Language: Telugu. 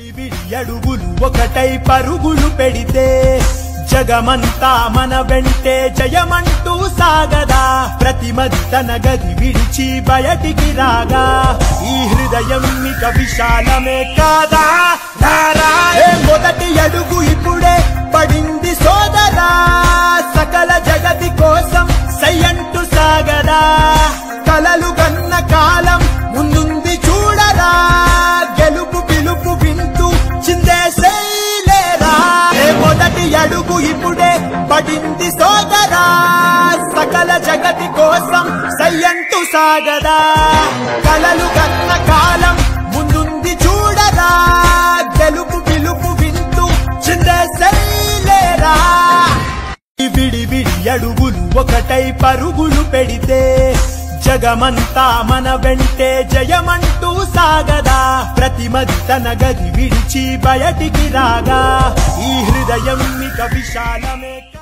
విడి అడుగులు ఒకటై పరుగులు పెడితే జగమంతా మన వెంటే జయమంటూ సాగదా ప్రతిమది తన గది విడిచి బయటికి రాగా ఈ హృదయం ఇక విశాలమే కాదా రారా ఏ మొదటి అడుగు ఇప్పుడే పడింది సోదరా సకల జగతి కోసం సయ్యంటూ సాగదా కలలు గన్న కాలం ముందుంది చూడరా గెలుపు పిలుపు వింటూ చిందేసేలేరా ఏ మొదటి అడుగు ఇప్పుడే పడింది సోదరా సకల జగతి కోసం సయ్యంటూ సాగదా కలలు గన్న కాలం ముందుంది చూడరా గెలుపు పిలుపు వింటూ చిందేసేలేరా ఈ విడి విడి అడుగులు ఒకటై పరుగులు పెడితే జగమంతా మన వెంటే జయమంటూ సాగదా ప్రతిమది తన గది విడిచి బయటికి రాగా ఈ హృదయం ఇక విశాలమే కా-